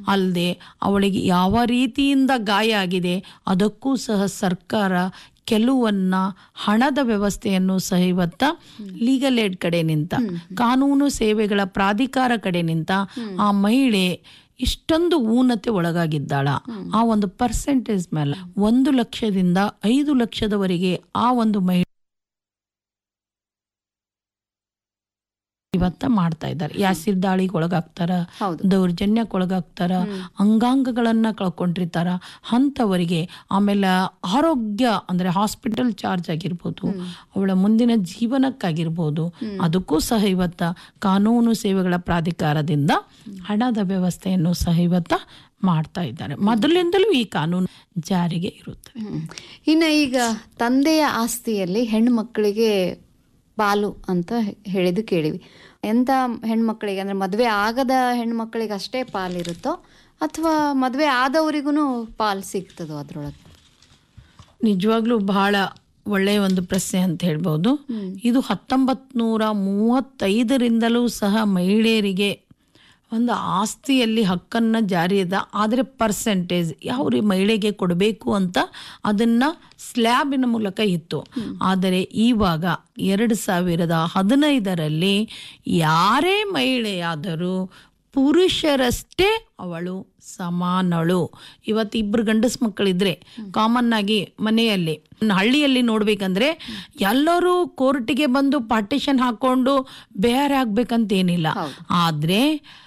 ಅಲ್ಲದೆ ಅವಳಿಗೆ ಯಾವ ರೀತಿಯಿಂದ ಗಾಯ ಆಗಿದೆ ಅದಕ್ಕೂ ಸಹ ಸರ್ಕಾರ ಕೆಲವನ್ನ ಹಣದ ವ್ಯವಸ್ಥೆಯನ್ನು ಸಹ ಇವತ್ತ ಲೀಗಲ್ ಏಡ್ ಕಡೆ ನಿಂತ ಕಾನೂನು ಸೇವೆಗಳ ಪ್ರಾಧಿಕಾರ ಕಡೆ ನಿಂತ ಆ ಮಹಿಳೆ ಇಷ್ಟೊಂದು ಊನತೆ ಒಳಗಾಗಿದ್ದಾಳ ಆ ಒಂದು ಪರ್ಸೆಂಟೇಜ್ ಮೇಲೆ ಒಂದು ಲಕ್ಷದಿಂದ ಐದು ಲಕ್ಷದವರೆಗೆ ಆ ಒಂದು ಮಹಿಳೆ ಇವತ್ತ ಮಾಡ್ತಾ ಇದ್ದಾರೆ ಯಾಸಿರ್ ದಾಳಿಗೆ ಒಳಗಾಗ್ತಾರ ಹೌದು. ದೌರ್ಜನ್ಯಕ್ಕೆ ಒಳಗಾಗ್ತಾರ ಅಂಗಾಂಗಗಳನ್ನ ಕಳ್ಕೊಂಡಿರ್ತಾರ ಅಂಥವರಿಗೆ ಆಮೇಲೆ ಆರೋಗ್ಯ ಅಂದ್ರೆ ಹಾಸ್ಪಿಟಲ್ ಚಾರ್ಜ್ ಆಗಿರ್ಬೋದು ಅವಳ ಮುಂದಿನ ಜೀವನಕ್ಕಾಗಿರ್ಬೋದು ಅದಕ್ಕೂ ಸಹ ಇವತ್ತ ಕಾನೂನು ಸೇವೆಗಳ ಪ್ರಾಧಿಕಾರದಿಂದ ಹಣದ ವ್ಯವಸ್ಥೆಯನ್ನು ಸಹ ಇವತ್ತ ಮಾಡ್ತಾ ಇದ್ದಾರೆ ಮೊದಲಿಂದಲೂ ಈ ಕಾನೂನು ಜಾರಿಗೆ ಇರುತ್ತೆ ಹ್ಮ್. ಇನ್ನ ಈಗ ತಂದೆಯ ಆಸ್ತಿಯಲ್ಲಿ ಹೆಣ್ಣು ಮಕ್ಕಳಿಗೆ ಪಾಲು ಅಂತ ಹೇಳಿದ್ದು ಕೇಳಿವಿ ಎಂತ ಹೆಣ್ಮಕ್ಳಿಗೆ ಅಂದ್ರೆ ಮದುವೆ ಆಗದ ಹೆಣ್ಮಕ್ಳಿಗೆ ಅಷ್ಟೇ ಪಾಲಿರುತ್ತೋ ಅಥವಾ ಮದುವೆ ಆದವರಿಗೂ ಪಾಲ್ ಸಿಗ್ತದೋ ಅದ್ರೊಳಗೆ ನಿಜವಾಗ್ಲೂ ಬಹಳ ಒಳ್ಳೆಯ ಒಂದು ಪ್ರಶ್ನೆ ಅಂತ ಹೇಳ್ಬೋದು ಇದು ಹತ್ತೊಂಬತ್ ನೂರ ಮೂವತ್ತೈದರಿಂದಲೂ ಸಹ ಮಹಿಳೆಯರಿಗೆ ಒಂದು ಆಸ್ತಿಯಲ್ಲಿ ಹಕ್ಕನ್ನು ಜಾರಿಯದ ಆದರೆ ಪರ್ಸೆಂಟೇಜ್ ಯಾವ ರೀ ಮಹಿಳೆಗೆ ಕೊಡಬೇಕು ಅಂತ ಅದನ್ನ ಸ್ಲ್ಯಾಬಿನ ಮೂಲಕ ಇತ್ತು ಆದರೆ ಇವಾಗ ಎರಡು ಸಾವಿರದ ಹದಿನೈದರಲ್ಲಿ ಯಾರೇ ಮಹಿಳೆಯಾದರೂ ಪುರುಷರಷ್ಟೇ ಅವಳು ಸಮಾನಳು ಇವತ್ತು ಇಬ್ರು ಗಂಡಸ್ ಮಕ್ಕಳಿದ್ರೆ ಕಾಮನ್ ಆಗಿ ಮನೆಯಲ್ಲಿ ಹಳ್ಳಿಯಲ್ಲಿ ನೋಡ್ಬೇಕಂದ್ರೆ ಎಲ್ಲರೂ ಕೋರ್ಟಿಗೆ ಬಂದು ಪಾರ್ಟಿಷನ್ ಹಾಕೊಂಡು ಬೇರೆ ಆಗ್ಬೇಕಂತೇನಿಲ್ಲ ಆದ್ರೆ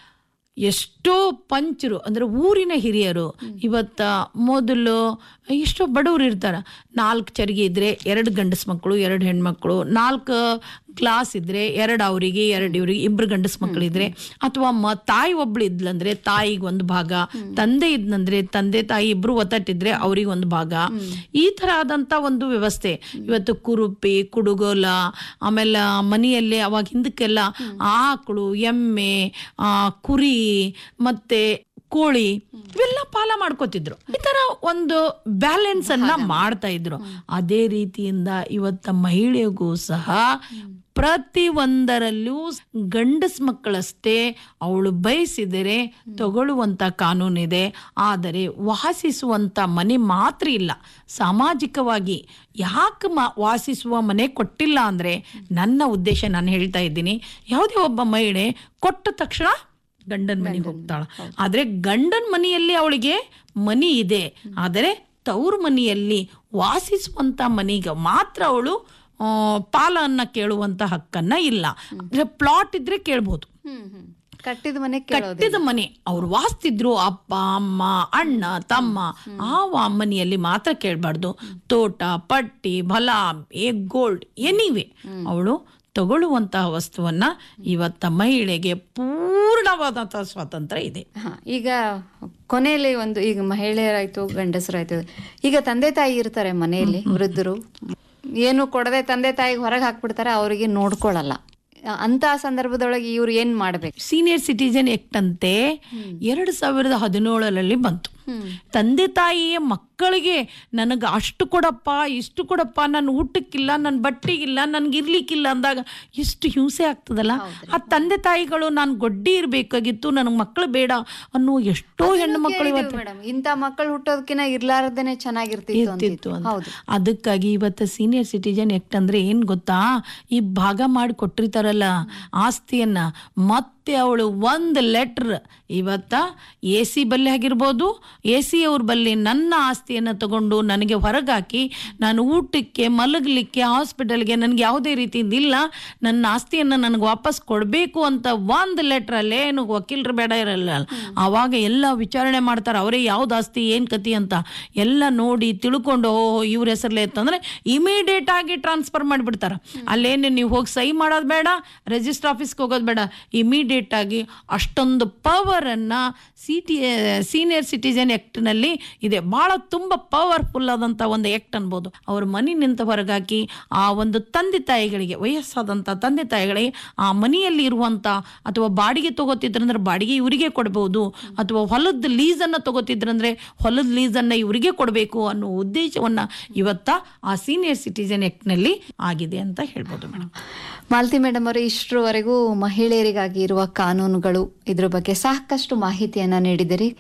ಎಷ್ಟೋ ಪಂಚರು ಅಂದ್ರೆ ಊರಿನ ಹಿರಿಯರು ಇವತ್ತ ಮೊದಲು ಎಷ್ಟೋ ಬಡವರು ಇರ್ತಾರ ನಾಲ್ಕು ಚರಿಗೆ ಇದ್ರೆ ಎರಡು ಗಂಡಸ್ ಮಕ್ಕಳು ಎರಡು ಹೆಣ್ಮಕ್ಳು ನಾಲ್ಕು ಕ್ಲಾಸ್ ಇದ್ರೆ ಎರಡು ಅವರಿಗೆ ಎರಡು ಇವ್ರಿಗೆ ಇಬ್ರು ಗಂಡಸ್ ಮಕ್ಕಳಿದ್ರೆ ಅಥವಾ ಮ ತಾಯಿ ಒಬ್ಳು ಇದ್ಲಂದ್ರೆ ತಾಯಿಗೆ ಒಂದು ಭಾಗ ತಂದೆ ಇದ್ನಂದ್ರೆ ತಂದೆ ತಾಯಿ ಇಬ್ರು ಒತ್ತಟ್ಟಿದ್ರೆ ಅವ್ರಿಗೆ ಒಂದು ಭಾಗ ಈ ತರ ಆದಂತ ಒಂದು ವ್ಯವಸ್ಥೆ ಇವತ್ತು ಕುರುಪಿ ಕುಡುಗೋಲ ಆಮೇಲೆ ಮನೆಯಲ್ಲೇ ಅವಾಗ ಹಿಂದಕ್ಕೆಲ್ಲ ಆಕಳು ಎಮ್ಮೆ ಆ ಕುರಿ ಮತ್ತೆ ಕೋಳಿ ಇವೆಲ್ಲ ಪಾಲ ಮಾಡ್ಕೋತಿದ್ರು ಈ ತರ ಒಂದು ಬ್ಯಾಲೆನ್ಸ್ ಅನ್ನ ಮಾಡ್ತಾ ಇದ್ರು ಅದೇ ರೀತಿಯಿಂದ ಇವತ್ತ ಮಹಿಳೆಗೂ ಸಹ ಪ್ರತಿ ಒಂದರಲ್ಲೂ ಗಂಡಸ್ ಮಕ್ಕಳಷ್ಟೇ ಅವಳು ಬಯಸಿದರೆ ತಗೊಳ್ಳುವಂತ ಕಾನೂನಿದೆ ಆದರೆ ವಾಸಿಸುವಂತ ಮನೆ ಮಾತ್ರ ಇಲ್ಲ ಸಾಮಾಜಿಕವಾಗಿ ಯಾಕೆ ಮ ವಾಸಿಸುವ ಮನೆ ಕೊಟ್ಟಿಲ್ಲ ಅಂದ್ರೆ ನನ್ನ ಉದ್ದೇಶ ನಾನು ಹೇಳ್ತಾ ಇದ್ದೀನಿ ಯಾವುದೇ ಒಬ್ಬ ಮಹಿಳೆ ಕೊಟ್ಟ ತಕ್ಷಣ ಗಂಡನ ಮನೆಗೆ ಹೋಗ್ತಾಳ ಆದ್ರೆ ಗಂಡನ ಮನೆಯಲ್ಲಿ ಅವಳಿಗೆ ಮನಿ ಇದೆ ಆದರೆ ತವ್ರ ಮನೆಯಲ್ಲಿ ವಾಸಿಸುವಂತ ಮನೆಗೆ ಮಾತ್ರ ಅವಳು ಆ, ಪಾಲನ್ನ ಕೇಳುವಂತ ಹಕ್ಕನ್ನ ಇಲ್ಲ ಅಂದ್ರೆ ಪ್ಲಾಟ್ ಇದ್ರೆ ಕೇಳ್ಬೋದು ಹ್ಮ್ ಹ್ಮ್ ಕಟ್ಟಿದ ಮನೆ ಕೇಳೋದು ಕಟ್ಟಿದ ಮನೆ ಅವ್ರು ವಾಸ್ತಿದ್ರು ಅಪ್ಪ ಅಮ್ಮ ಅಣ್ಣ ತಮ್ಮ ಆ ವ- ಮನೆಯಲ್ಲಿ ಮಾತ್ರ ಕೇಳಬಾರ್ದು ತೋಟ ಪಟ್ಟಿ ಫಲ ಏ ಗೋಲ್ಡ್ ಎನಿವೆ ಅವಳು ತಗೊಳ್ಳುವಂತಹ ವಸ್ತುವನ್ನ ಇವತ್ತ ಮಹಿಳೆಗೆ ಪೂರ್ಣವಾದಂತಹ ಸ್ವಾತಂತ್ರ್ಯ ಇದೆ ಹಾ ಈಗ ಕೊನೆಯಲ್ಲಿ ಒಂದು ಈಗ ಮಹಿಳೆಯರಾಯ್ತು ಗಂಡಸರಾಯ್ತು ಈಗ ತಂದೆ ತಾಯಿ ಇರ್ತಾರೆ ಮನೆಯಲ್ಲಿ ವೃದ್ಧರು ಏನು ಕೊಡದೆ ತಂದೆ ತಾಯಿಗೆ ಹೊರಗೆ ಹಾಕ್ಬಿಡ್ತಾರೆ ಅವರಿಗೆ ನೋಡ್ಕೊಳ್ಳಲ್ಲ ಅಂತ ಸಂದರ್ಭದೊಳಗೆ ಇವ್ರು ಏನ್ ಮಾಡ್ಬೇಕು ಸೀನಿಯರ್ ಸಿಟಿಜನ್ ಆಕ್ಟ್ ಅಂತೆ ಎರಡು ಸಾವಿರದ ಹದಿನೇಳರಲ್ಲಿ ಬಂತು ತಂದೆ ತಾಯಿಯ ಮಕ್ಕಳಿಗೆ ನನಗೆ ಅಷ್ಟು ಕೊಡಪ್ಪ ಇಷ್ಟು ಕೊಡಪ್ಪ ನನ್ನ ಊಟಕ್ಕಿಲ್ಲ ನನ್ನ ಬಟ್ಟೆಗಿಲ್ಲ ನನ್ಗೆ ಇರ್ಲಿಕ್ಕಿಲ್ಲ ಅಂದಾಗ ಎಷ್ಟು ಹಿಂಸೆ ಆಗ್ತದಲ್ಲ ಆ ತಂದೆ ತಾಯಿಗಳು ನಾನು ಗೊಡ್ಡಿ ಇರ್ಬೇಕಾಗಿತ್ತು ನನಗೆ ಮಕ್ಕಳು ಬೇಡ ಅನ್ನೋ ಎಷ್ಟೋ ಹೆಣ್ಣು ಮಕ್ಕಳು ಇವತ್ತು ಮೇಡಮ್ ಇಂಥ ಮಕ್ಕಳು ಹುಟ್ಟೋದಕ್ಕಿಂತ ಇರ್ಲಾರ್ದೇನೆ ಚೆನ್ನಾಗಿರ್ತಿತ್ತು ಇರ್ತಿತ್ತು ಅಂತಿತ್ತು ಅಂತ ಹೌದು ಅದಕ್ಕಾಗಿ ಇವತ್ತು ಸೀನಿಯರ್ ಸಿಟಿಜನ್ ಆಕ್ಟ್ ಅಂದ್ರೆ ಏನ್ ಗೊತ್ತಾ ಈ ಭಾಗ ಮಾಡಿ ಕೊಟ್ಟಿರ್ತಾರಲ್ಲ ಆಸ್ತಿಯನ್ನ ಮತ್ತೆ ಅವಳು ಒಂದು ಲೆಟರ್ ಇವತ್ತ ಎ ಸಿ ಬಲ್ಲಿ ಆಗಿರ್ಬೋದು ಎ ಸಿ ಅವ್ರ ಬಲ್ಲಿ ನನ್ನ ಆಸ್ತಿಯನ್ನ ತಗೊಂಡು ನನಗೆ ಹೊರಗಾಕಿ ನಾನು ಊಟಕ್ಕೆ ಮಲಗಲಿಕ್ಕೆ ಹಾಸ್ಪಿಟಲ್ಗೆ ನನಗೆ ಯಾವುದೇ ರೀತಿಯಿಂದ ಇಲ್ಲ ನನ್ನ ಆಸ್ತಿಯನ್ನ ನನಗೆ ವಾಪಸ್ ಕೊಡಬೇಕು ಅಂತ ಒಂದು ಲೆಟರ್ ಅಲ್ಲೇ ಏನು ವಕೀಲರು ಬೇಡ ಇರಲ್ಲ ಆವಾಗ ಎಲ್ಲ ವಿಚಾರಣೆ ಮಾಡ್ತಾರೆ ಅವರೇ ಯಾವ್ದು ಆಸ್ತಿ ಏನ್ ಕತಿ ಅಂತ ಎಲ್ಲ ನೋಡಿ ತಿಳ್ಕೊಂಡು ಓ ಇವ್ರ ಹೆಸರಲ್ಲೇ ಇತ್ತಂದ್ರೆ ಇಮಿಡಿಯೇಟ್ ಆಗಿ ಟ್ರಾನ್ಸ್ಫರ್ ಮಾಡಿಬಿಡ್ತಾರ ಅಲ್ಲೇನು ನೀವು ಹೋಗಿ ಸಹಿ ಮಾಡೋದು ಬೇಡ ರಿಜಿಸ್ಟರ್ ಆಫೀಸ್ಗೆ ಹೋಗೋದು ಬೇಡ ಇಮಿಡಿಯೇಟ್ ಆಗಿ ಅಷ್ಟೊಂದು ಪವರ್ ಅನ್ನ ಸಿಟಿ ಸೀನಿಯರ್ ಸಿಟಿಜನ್ ಆಕ್ಟ್ ನಲ್ಲಿ ಇದೆ ಬಹಳ ತುಂಬಾ ಪವರ್ಫುಲ್ ಆದಂತ ಒಂದು ಆಕ್ಟ್ ಅನ್ಬೋದು ಅವ್ರ ಮನೆಯಿಂದ ಹೊರಗಾಕಿ ಆ ಒಂದು ತಂದೆ ತಾಯಿಗಳಿಗೆ ವಯಸ್ಸಾದಂತ ತಂದೆ ತಾಯಿಗಳಿಗೆ ಆ ಮನೆಯಲ್ಲಿ ಇರುವಂತ ಅಥವಾ ಬಾಡಿಗೆ ತಗೋತಿದ್ರಂದ್ರೆ ಬಾಡಿಗೆ ಇವರಿಗೆ ಕೊಡಬಹುದು ಅಥವಾ ಹೊಲದ ಲೀಸನ್ನ ತಗೋತಿದ್ರಂದ್ರೆ ಹೊಲದ ಲೀಸನ್ನ ಇವರಿಗೆ ಕೊಡಬೇಕು ಅನ್ನೋ ಉದ್ದೇಶವನ್ನ ಇವತ್ತ ಆ ಸೀನಿಯರ್ ಸಿಟಿಜನ್ ಆಕ್ಟ್ ನಲ್ಲಿ ಆಗಿದೆ ಅಂತ ಹೇಳ್ಬೋದು ಮೇಡಮ್ ಮಾಲತಿ ಮೇಡಮ್ ಅವರು ಇಷ್ಟರವರೆಗೂ ಮಹಿಳೆಯರಿಗಾಗಿ ಇರುವ ಕಾನೂನುಗಳು ಇದ್ರ ಬಗ್ಗೆ ಸಾಕಷ್ಟು ಮಾಹಿತಿಯನ್ನ ನೀಡಿದಿರಿ